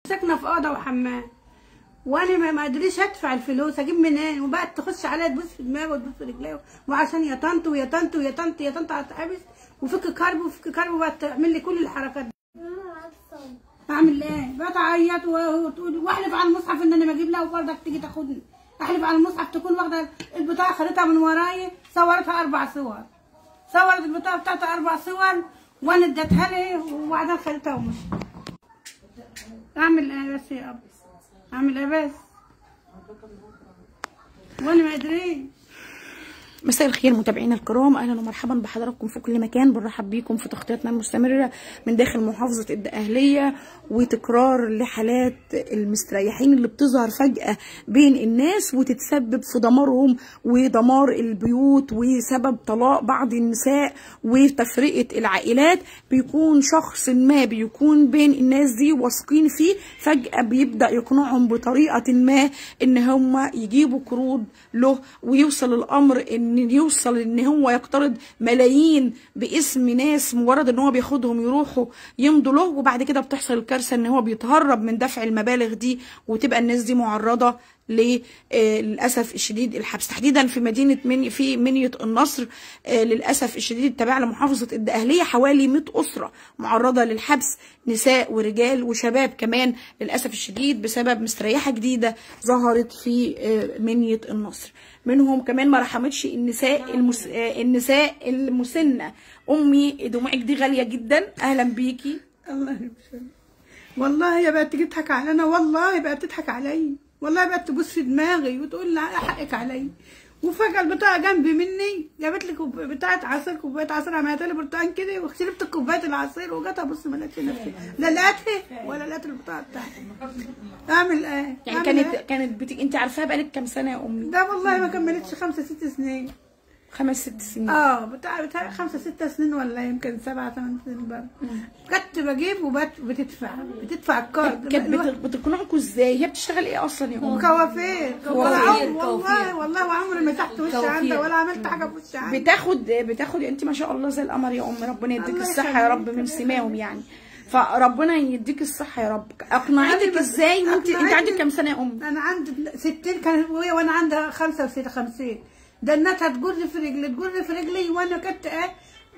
ساكنه في اوضه وحمام وانا ما- ما ادريش ادفع الفلوس اجيب منين وبقت تخش عليا تبص في دماغي وتبص في رجليا وعشان يا طنط ويا طنط ويا طنط يا طنط هتحبس وفك كرب وفك كرب وبقت تعمل لي كل الحركات دي اعمل ايه بتعيط و- وتقول واحلف على المصحف ان انا ما اجيب لها وبرضك تيجي تاخدني احلف على المصحف تكون واخده البطاقه خدتها من ورايا صورتها اربع صور صورت البطاقه بتاعتها اربع صور وانا اديتها لي وبعدين خدتها ومشيت اعمل ايه بس يا ابو اعمل ايه بس وانا ما ادري مساء الخير متابعينا الكرام اهلا ومرحبا بحضراتكم في كل مكان بنرحب بيكم في تغطيتنا المستمره من داخل محافظه الدقهليه وتكرار لحالات المستريحين اللي بتظهر فجاه بين الناس وتتسبب في دمارهم ودمار البيوت وسبب طلاق بعض النساء وتفرقه العائلات بيكون شخص ما بيكون بين الناس دي واثقين فيه فجاه بيبدا يقنعهم بطريقه ما ان هم يجيبوا قروض له ويوصل الامر ان يوصل ان هو يقترض ملايين باسم ناس مجرد ان هو بياخدهم يروحوا يمضوا له وبعد كده بتحصل الكارثه ان هو بيتهرب من دفع المبالغ دي وتبقى الناس دي معرضه ل- آه، للاسف الشديد الحبس تحديدا في مدينه من في منيه النصر آه، للاسف الشديد التابعه لمحافظه الدقهليه حوالي 100 اسره معرضه للحبس نساء ورجال وشباب كمان للاسف الشديد بسبب مستريحه جديده ظهرت في آه، منيه النصر منهم كمان ما رحمتش النساء المس... آه، النساء المسنه امي دموعك دي غاليه جدا اهلا بيكي الله يبشر والله يا بقت تيجي تضحك علينا والله بقت تضحك علي والله بقت تبص في دماغي وتقول لي حقك علي وفجأة البطاقة جنبي مني جابت لي كوب- بتاعة عصير كوباية عصير عملتها لي برتقان كده وشربت كوباية العصير وجيت ابص ما لقيتش نفسي لا لقيتها ولا لقيت البطاقة بتاعتي اعمل ايه؟ يعني أعمل كانت إيه؟ كانت بت... انت عارفاها بقالك كام سنه يا امي ده والله ما كملتش خمسة ست سنين خمس ست سنين اه بتاع بتاع خمسة ستة سنين ولا يمكن سبعة ثمان سنين برضه كنت بجيب وبتدفع بتدفع الكارد كانت بت... بتقنعكوا ازاي هي بتشتغل ايه اصلا يا امي كوافير كوافير، والله والله وعمري ما تحت وشي عندها ولا عملت حاجه في وشي عندها بتاخد بتاخد انت ما شاء الله زي القمر يا ام ربنا يديك الله الصحه يا رب من سماهم يعني فربنا يديك الصحه يا رب اقنعتك عندي بس- ازاي وانت انت أقنعتني- عندك كام سنه يا ام انا عندي 60 كانت وهي وانا عندها 55 دنتها تجر في رجلي تجر في رجلي وانا كنت ايه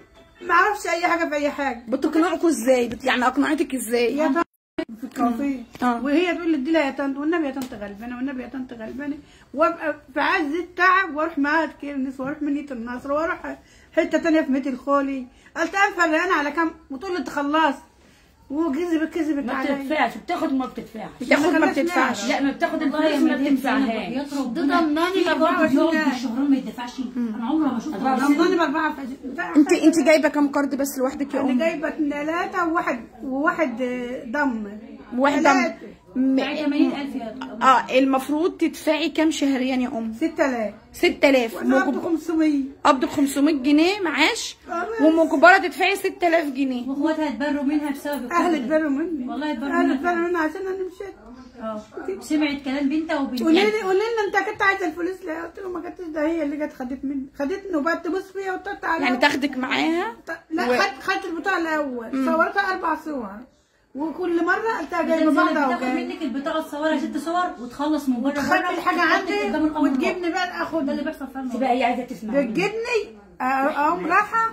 ما اعرفش اي حاجه في اي حاجه بتقنعكوا ازاي بت... يعني اقنعتك ازاي يا طنط في الكافيه آه. وهي تقول لي ادي لها يا طنط والنبي يا طنط غلبانه والنبي يا طنط غلبانه وابقى في عز التعب واروح معاها كيرنس واروح منية النصر واروح حته تانية في ميت الخولي قلت انا فرقانه على كام وتقول لي انت خلصت وكذبت كذبت ما عليا بتدفعش بتاخد وما بتدفعش بتاخد ما خلاص بتدفعش لا ما بتاخد والله الفلوس ما يا مدام بتدفعهاش يطلب ده ضمناني في ب برضه 24 بيقعد بالشهرين ما يدفعش انا عمري ما شفت رمضان باربعه فجر انت انت جايبه كام كارد بس لوحدك يا انا ام جايبه ثلاثه وواحد وواحد آه، ضم واحد ثلاثة. م... بتاع 80000 يا اه المفروض تدفعي كام شهريا يا ام 6000 6000 وانا مجب... 500 قبض 500 جنيه معاش آه. ومجبره تدفعي 6000 جنيه واخواتها اتبروا منها بسبب اهل الكلام ده. اتبروا مني والله اتبروا اهل منها اتبروا مني عشان انا مشيت اه سمعت كلام بنتها قولي وبنتها لي قولي لنا انت كنت عايزه الفلوس ليه؟ قلت له ما كنتش ده هي اللي جت خدت مني خدتني وبقت تبص فيها وتقطع عليها يعني تاخدك معاها لا و- خدت خدت البطاقه الاول صورتها اربع صور وكل مره قلتها جايبه بتاخد بعضها وجايه منك البطاقه تصورها ست صور وتخلص من بره تخبي بره الحاجه وتحطك عندي قدام القمر وتجيبني بقى ده اللي اخد بيحصل فعلا تبقى هي عايزه تسمع تجيبني اقوم رايحه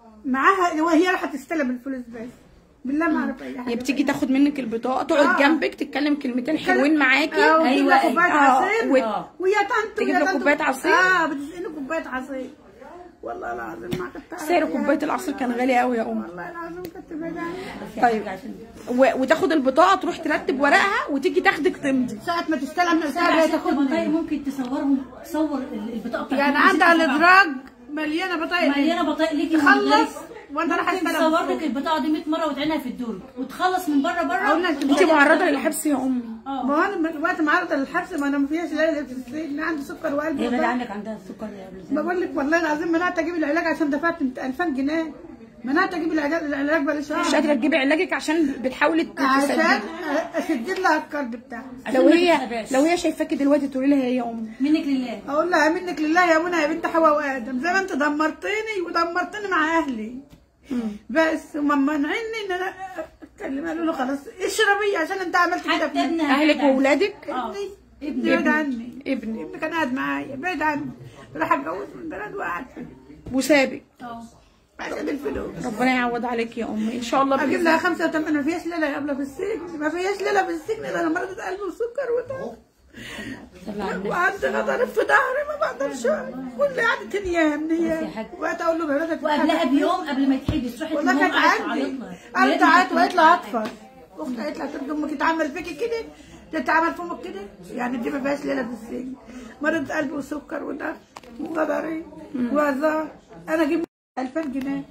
معاها وهي رايحه تستلم الفلوس بس بالله ما اعرف اي حاجه هي بتيجي تاخد منك البطاقه تقعد آه. جنبك تتكلم كلمتين حلوين معاكي اه وتجيب لها أيوة، كوبايه آه، عصير و- ويا طنط تجيب ويا لك طنط. كوباية عصير؟ اه بتسقيني كوبايه عصير والله العظيم ما كنت أعرف سعر أي كوبايه حاجة. العصير كان غالي قوي يا ام والله العظيم كنت بعيد عنها طيب و... وتاخد البطاقه تروح ترتب ورقها وتيجي تاخدك تمضي ساعة ما تستلم ساعة الساعة ست بطايق تاخدني ممكن تصورهم تصور ال- البطاقه بتاعتك يعني عندها الادراج مليانة بطايق مليانه بطايق ليكي من تخلص غير- وانا راح ممكن استلم تصور لك البطاقه دي 100 مره وتعينها في الدور وتخلص من بره بره قلنا انت انت معرضه للحبس يا امي اه ما هو انا من وقت معرضة للحبس ما انا ما فيهاش ليلة في السجن عندي سكر وقلب هي بدأ وضغط. عندك عندها السكر قبل كده بقول لك والله العظيم منعت اجيب العلاج عشان دفعت 2000 جنيه منعت اجيب العلاج العلاج بقى مش شهر قادره تجيبي علاجك عشان بتحاولي عشان تسددي اسجل لها الكارد بتاعها لو ما هي تتخباش. لو هي شايفاكي دلوقتي تقولي لها ايه يا امي منك لله اقول لها منك لله يا منى يا بنت حواء وادم زي ما انت دمرتني ودمرتني مع اهلي بس وما منعني ان انا كلمها قالوا له خلاص اشربي عشان انت عملت كده حتى في ابنها اهلك كده. واولادك اه ابني بعد عني ابني ابني كان قاعد معايا بعد عني راح اتجوز من بلد وقعد فيه وسابك اه عشان الفلوس ربنا يعوض عليك يا امي ان شاء الله اجيب بإذن لها خمسة وثمانية ما فيهاش ليلة قبل في السجن ما فيهاش ليلة في السجن ده انا مرضت قلب وسكر وده وقعدت غضب في ظهري ما بقدرش كل قعدة نيام نيام حاجة. وقعدت اقول له بناتك وقبلها بيوم قبل ما يتحبس راحت والله لماما كانت قعدت عندي تعيط لها قالت تعيط وقالت لها اطفال اختي قالت لها ترد امك يتعمل فيكي كده تتعمل في امك كده يعني دي ما فيهاش ليله في السجن مرض قلب وسكر وده وغدري وعذاب انا اجيب 2000 جنيه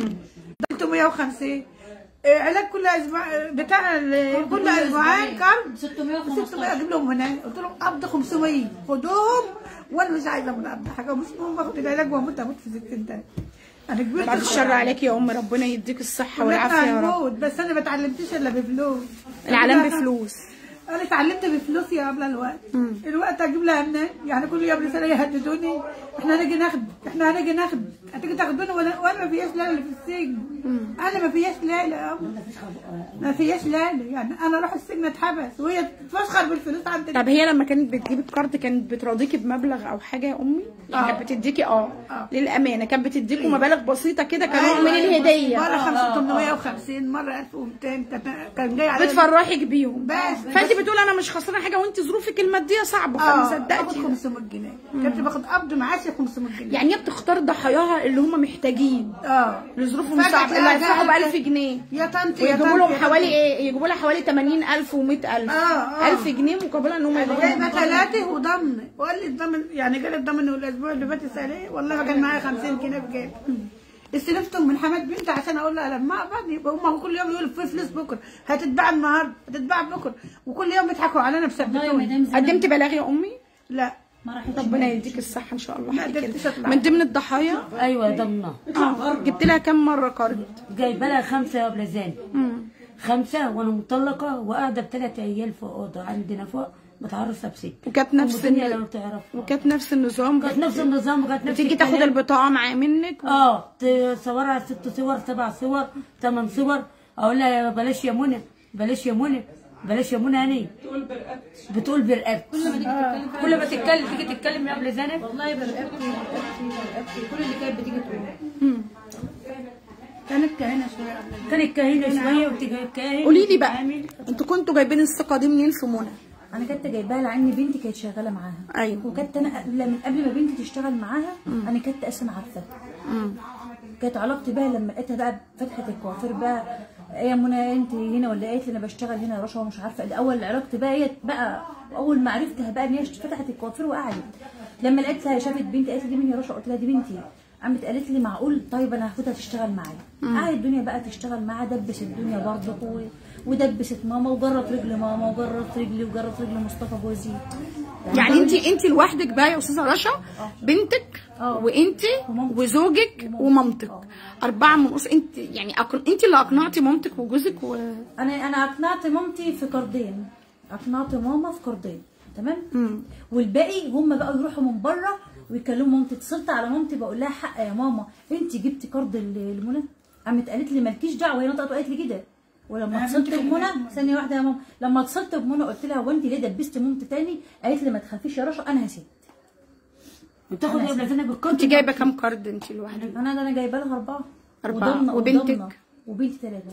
350 إيه، علاج كل اسبوع إيه، بتاع ال- كل اسبوعين كارد 615 600 اجيب لهم هناك قلت لهم قبض 500 خدوهم وانا مش عايزه من قبض حاجه مش مهم باخد العلاج واموت اموت في 60 تاني انا كبرت بعد الشر عليك يا ام ربنا يديك الصحه والعافيه والعافيه يا رب هنموت بس انا ما اتعلمتش الا بفلوس العالم بفلوس انا اتعلمت بفلوس يا قبل الوقت الوقت اجيب لها منين يعني كل يوم رساله يهددوني احنا هنيجي ناخد احنا هنيجي ناخد هتيجي تاخدوني وانا وانا ما فيهاش ليله اللي في السجن انا ما فيهاش ليله يا أم. ما فيهاش ليله يعني انا اروح السجن اتحبس وهي تتفشخر بالفلوس عند طب هي لما كانت بتجيب الكارت كانت بتراضيكي بمبلغ او حاجه يا امي يعني آه. كانت بتديكي اه آه. للامانه كانت بتديكوا مبالغ بسيطه كده كنوع من أيوة. الهديه مره 5850 مره 1200 كان- كان جاي على بتفرحك بيهم بس فانت بتقول انا مش خسرانه حاجه وانت ظروفك الماديه صعبه فما اه باخد صدقتي 500 جنيه كنت باخد قبض معاشي 500 جنيه يعني هي بتختار ضحاياها اللي هم محتاجين اه اللي ظروفهم فجأة صعبه اللي تلاقي هيدفعوا ب جاءت- 1000 جنيه يا طنط يا ويجيبوا طنط لهم يا حوالي طنط. ايه يجيبوا لها حوالي 80000 و100000 آه، آه. 1000 جنيه مقابله ان هم يجيبوا جايبه لهم ثلاثه وضمن وقال لي الضمن يعني جالي الضمن الاسبوع اللي فات السنه والله ما كان معايا 50 جنيه في جيبي استلفتهم من حماد بنتي عشان اقول لها لما اقبض يبقى هم كل يوم يقولوا في فلوس بكره هتتباع النهارده هتتباع بكره وكل يوم بيضحكوا علينا والله يا بثبتوني مدام زينب قدمت بلاغ يا امي لا ما راحتش ربنا يديك الصحه ان شاء الله ما حاجة قدرتش كده. أطلع. من ضمن الضحايا ايوه ضمنها اه جبت لها كام مره كارد جايبه لها خمسه يا بلازان خمسه وانا مطلقه وقاعده بثلاث عيال في اوضه عندنا فوق متعرسه بست وكانت نفس الدنيا الن- لو تعرف وكانت نفس النظام كانت نفس النظام وكانت نفس تيجي تاخد الكلام. البطاقه معاه منك اه تصورها ست صور سبع صور ثمان صور اقول لها يا بلاش يا منى بلاش يا منى بلاش يا منى هاني بتقول برقبتي كل ما تتكلم تيجي تتكلم يا ابله زينب والله برقبتي برقبتي برقبتي كل اللي كانت بتيجي تقول كانت كهنه شويه قبل كانت كاهنه شويه وتيجي كاهن قولي لي بقى وتتعامل. انتوا كنتوا جايبين الثقه دي منين في منى انا كنت جايباها لان بنتي كانت شغاله معاها ايوه وكنت انا قبل من قبل ما بنتي تشتغل معاها انا كنت اصلا عارفاها كانت علاقتي بقى لما لقيتها بقى فتحت الكوافير بقى إيه يا منى انت هنا ولا قالت لي انا بشتغل هنا يا رشا ومش عارفه ده اول علاقتي بقى هي بقى اول ما عرفتها بقى ان هي فتحت الكوافير وقعدت لما لقيتها شافت بنتي قالت لي دي مين يا رشا قلت لها دي بنتي قامت قالت لي معقول طيب انا هاخدها تشتغل معايا قعدت الدنيا بقى تشتغل معاها دبس الدنيا برضه و- ودبست ماما وجرت رجل ماما وجرت رجلي وجرت رجل مصطفى جوزي يعني انت انت لوحدك بقى يا استاذه رشا بنتك اه. وانت وزوجك ومامتك اربعه من أس... انت يعني أقن... انت اللي اقنعتي مامتك وجوزك و... انا انا اقنعت مامتي في قرضين اقنعت ماما في قرضين تمام مم. والباقي هم بقى يروحوا من بره ويكلموا مامتي اتصلت على مامتي بقول لها حق يا ماما انت جبتي قرض ل- لمنى قامت قالت لي مالكيش دعوه هي نطقت وقالت لي كده ولما اتصلت بمنى ثانيه واحده يا ماما لما اتصلت بمنى قلت لها هو انت ليه دبستي مامتي تاني قالت لي ما تخافيش يا رشا انا هسيب وتاخد يا ابله زينب الكارت انت جايبه كام كارد انت لوحدك انا انا جايبه لها اربعه أربعة. وضمنة- وبنتك؟ وضمنة. وبنتي ثلاثه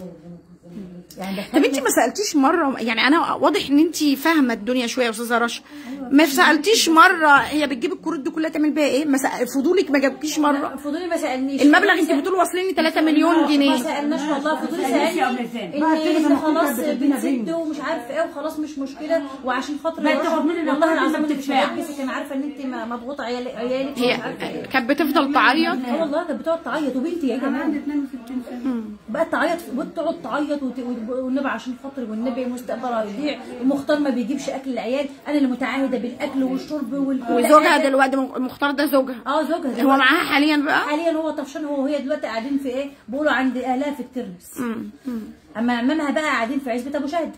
يعني طب انت ما سالتيش مره يعني انا واضح ان انت فاهمه الدنيا شويه يا استاذه رشا ما سالتيش مره هي بتجيب الكروت دي كلها تعمل بيها ايه ما سأ... فضولك ما جابكيش مره فضولي ما سالنيش المبلغ انت بتقول واصلين لي 3 مليون ما جنيه سالناش والله فضولي سألنيش يا سالني أبلة زينب. ان بعد كده انت لما خلاص كنت بتدينا بتسد بنت. ومش عارف ايه وخلاص مش مشكله وعشان خاطر بقت يا رشا، تاخد مني والله الأرقام العظيم اللي انت مش بتدفع. مركزه انا عارفه ان انت م- مضغوطه عيال- عيالك هي ومش عارفه ايه كانت بتفضل تعيط اه والله كانت بتقعد تعيط وبنتي يا انا عندي جماعه 62 سنه بقت تعيط بتقعد تعيط وت- وت- والنبي عشان خاطري والنبي مستقبلها يضيع ومختار ما بيجيبش اكل العيال انا اللي متعهده بالاكل والشرب وال وزوجها دلوقتي مختار ده زوجها اه زوجها هو دلوقتي. معاها حاليا بقى حاليا هو طفشان هو وهي دلوقتي قاعدين في ايه بيقولوا عند اهلها في الترمس اما عمامها بقى قاعدين في عزبه ابو شهد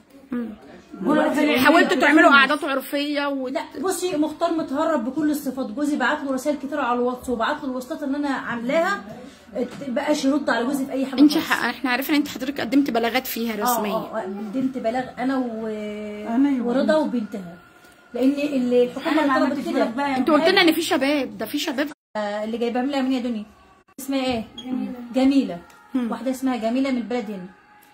حاولتوا تعملوا قعدات عرفيه و... لا بصي مختار متهرب بكل الصفات جوزي بعت له رسائل كتير على الواتس وبعت له الوصلات اللي انا عاملاها بقاش يرد على جوزي في اي حاجه انت خالص. ح... احنا عارفين انت حضرتك قدمت بلاغات فيها اه رسميه اه آه، قدمت بلاغ انا و... أنا ورضا وبنتها لان اللي الحكومه انا ما طلبت عملتش كده بلاغ بقى انت قلت لنا ان في شباب ده في شباب آه، اللي جايبها لها من يا دنيا اسمها ايه جميله واحده اسمها جميله من البلد هنا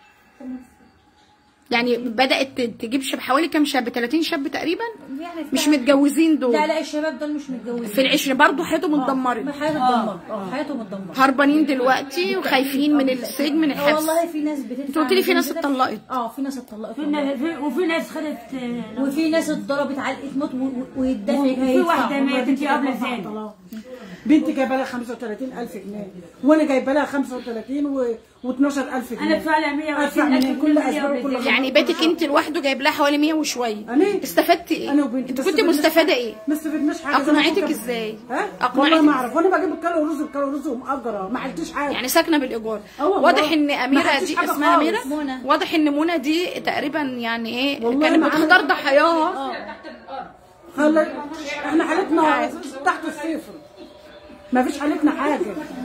يعني بدات تجيب شباب حوالي كام شاب 30 شاب تقريبا يعني مش بتاع- متجوزين دول لا لا الشباب دول مش متجوزين في العشرين برضه حياتهم ما اتدمرت حياتهم اتدمرت اه حياتهم اتدمرت هربانين دلوقتي وخايفين من السجن من آه، الحبس والله في ناس بتدفع انت قلت لي في ناس كده. اتطلقت. اه في ناس اتطلقت في والله. نا- في- وفي ناس خدت آه، وفي ناس اتضربت علقه موت و- و- ويدفع في واحده ماتت يا قبل زين طلاق. بنتي جايبه لها 35000 جنيه وانا جايبه لها 35 و 12000 جنيه انا ادفع لها 120 ادفع من كل اسباب كل حاجه يعني بيتك انت لوحده جايب لها حوالي 100 وشويه أنا؟ استفدتي ايه انا وبنتي انت بس كنت استفدناش مستفاده حاجة. ايه ما استفدناش حاجه زي ما اقنعتك كنت- ازاي ها؟ اقنعتك والله ما اعرف وانا بجيب الكيلو رز بكيلو رز ومأجره ما عملتش حاجه يعني ساكنه بالايجار اه والله. واضح ان ما اميره خدتش دي حاجة اسمها خالص. اميره منى. واضح ان منى دي تقريبا يعني ايه والله كانت ما بتختار عملت- ضحاياها خلي احنا حالتنا تحت الصفر ما فيش حالتنا حاجه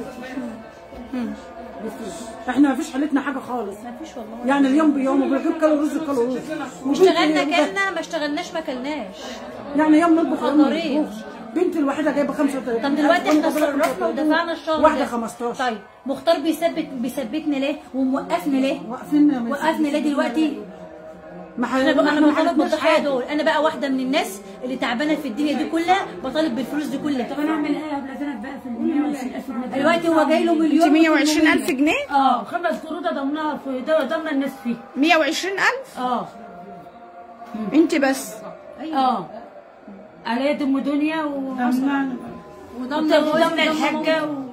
احنا ما فيش حالتنا حاجه خالص ما فيش والله يعني اليوم بيوم وبنجيب كيلو رز كيلو رز وبنتي- اشتغلنا كلنا ما اشتغلناش ما كلناش يعني يوم نطبخ يوم ما قدرين. نطبخش بنتي الوحيده جايبه 35 طب دلوقتي احنا وأنا جايبة صرفنا 35. ودفعنا الشهر واحده ده. 15 طيب مختار بيثبت بيثبتنا ليه وموقفنا ليه واقفين وقفنا ليه دلوقتي ما ح- انا بقى انا ما بطالب حلتناش بالضحايا حاجة. دول انا بقى واحده من الناس اللي تعبانه في الدنيا دي كلها بطالب بالفلوس دي كلها طب انا اعمل ايه يا قبل زين بقى في ال 120000 جنيه دلوقتي هو جاي له انت مليون 120000 جنيه اه خمس قروض ضمنها في ضمن الناس فيه 120000 اه انت بس اه عليا ام دنيا و وضمن جوزي وضمن الحاجه و...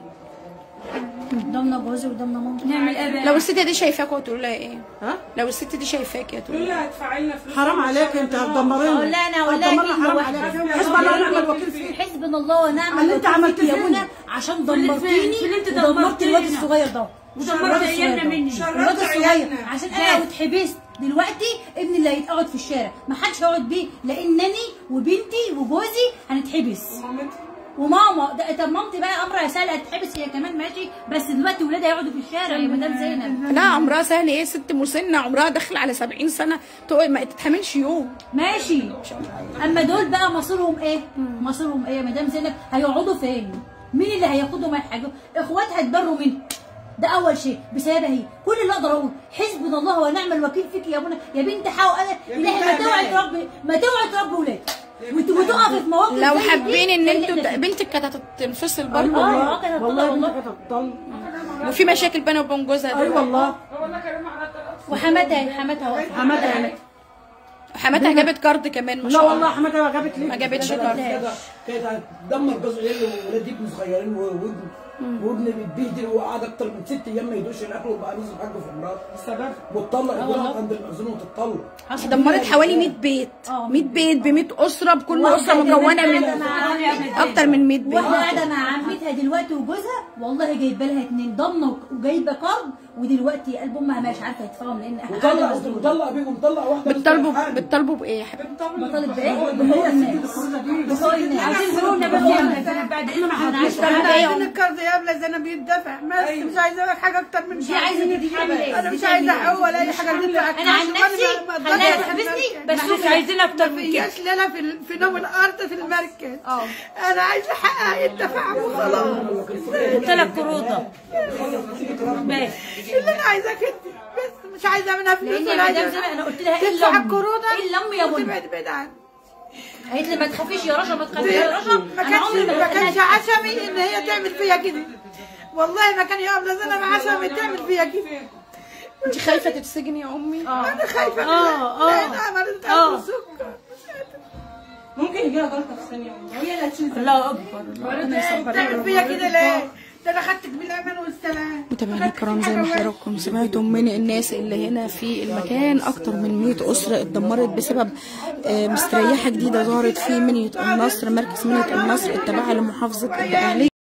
ضمن جوزي وضمن مامتي نعمل ايه بقى لو الست دي شايفاك وتقول لها ايه ها لو الست دي شايفاك يا تقول لها حرام عليك انت هتدمرينا اقول لها انا اقول لها هتدمرنا كلمه حرام واحده عليك حسب الله ونعم الوكيل فيك حسبنا الله ونعم اللي انت الوكيل عملت فيك يا فينا. منى عشان اللي دمرتيني في- اللي انت ودمرت دمرتينا. الواد الصغير ده ودمرت الواد ايامنا الصغير ده. مني الواد الصغير عشان انا لو اتحبست دلوقتي ابني اللي هيتقعد في الشارع ما حدش هيقعد بيه لانني وبنتي وجوزي هنتحبس وماما ده طب مامتي بقى امرها سهل هتتحبس هي كمان ماشي بس دلوقتي ولادها يقعدوا في الشارع يا مدام زينب لا عمرها سهل ايه ست مسنه عمرها داخل على 70 سنه تقول ما تتحملش يوم ماشي اما دول بقى مصيرهم ايه مصيرهم ايه يا مدام زينب هيقعدوا فين مين اللي هياخدهم الحاجه اخوات هيتبروا منه ده اول شيء بسببها هي كل اللي اقدر اقول حسبنا الله ونعم الوكيل فيك يا منى يا بنت حاول انا الهي ما توعي تربي ما توعي تربي ولاد وت- وتقفي في مواقف لو زي دي حابين ان اللي انتوا احنا فيه. بنتك كانت هتنفصل اي برضه آه، كانت والله هتطلع والله والله. كانت هتطل وفي مشاكل بينها وبين جوزها اي دلوقتي. والله وحماتها حماتها واقفة. حماتها يعني حماتها جابت كارد كمان ما لا شاء الله والله حماتها ما جابت لي ما جابتش كارد كده كانت هتدمر جوز عيالي وولاد ابني صغيرين و- وابني وابني بيتبهدل وقعد اكتر من ست ايام ما يدوش الاكل وبقى نزل حاجه في مراته السبب واتطلق يروح عند المأذون وتتطلق دمرت حوالي 100 بيت 100 بيت ب 100 اسره بكل اسره مكونه من اكتر من 100 بيت واحدة قاعدة مع عمتها دلوقتي وجوزها والله جايبه لها اتنين ضامنه وجايبه كارد ودلوقتي قلب امها مش عارفه يدفعهم لان وطلق أهلها مسدودة. وطلق بيه ومطلق واحده بتطالبوا حامل. بتطالبوا بايه يا حبيبي بطالب بايه؟ بحقوق الناس بحقوق الناس عايزين فلوسنا بقى بعد ايه ما حدش احنا عايزين الكارد يا ابله زينب يدفع بس مش عايزه لك حاجه اكتر من مش عايزه تتحمل انا مش عايزه حقوق ولا اي حاجه اللي انت انا عن نفسي خليها تحبسني بس مش عايزين اكتر من كده فياش ليله في ال- في نوم الارض في المركز انا عايزه حقها يدفع وخلاص ثلاث قروضه ماشي اللي انا عايزاه كده بس مش عايزه منها فلوس لان ولا يا مدام عايزه زينب انا قلت لها ايه تدفع اللم القروض ايه اللم يا بني وتبعد بعيد عنها قالت لي ما تخافيش يا رشا ما تخافيش يا رشا ما انا كانش عمري ما ما كانش كانش عشمي ان هي تعمل فيا كده والله ما كان يا ابله زينب عشمي تعمل فيا كده انت خايفه تتسجني يا امي انا خايفه اه، اه. لان عملت اه. قلب السكر ممكن يجي لها جلطه في ثانيه وهي اللي هتشيل الله اكبر تعمل فيا كده ليه؟ ده انا خدتك بالامان والسلام متابعينا الكرام زي ما حضراتكم سمعتم من الناس اللي هنا في المكان اكتر من 100 اسره اتدمرت بسبب آه، مستريحه جديده ظهرت في منيه النصر مركز منيه النصر التابعه لمحافظه الدقهليه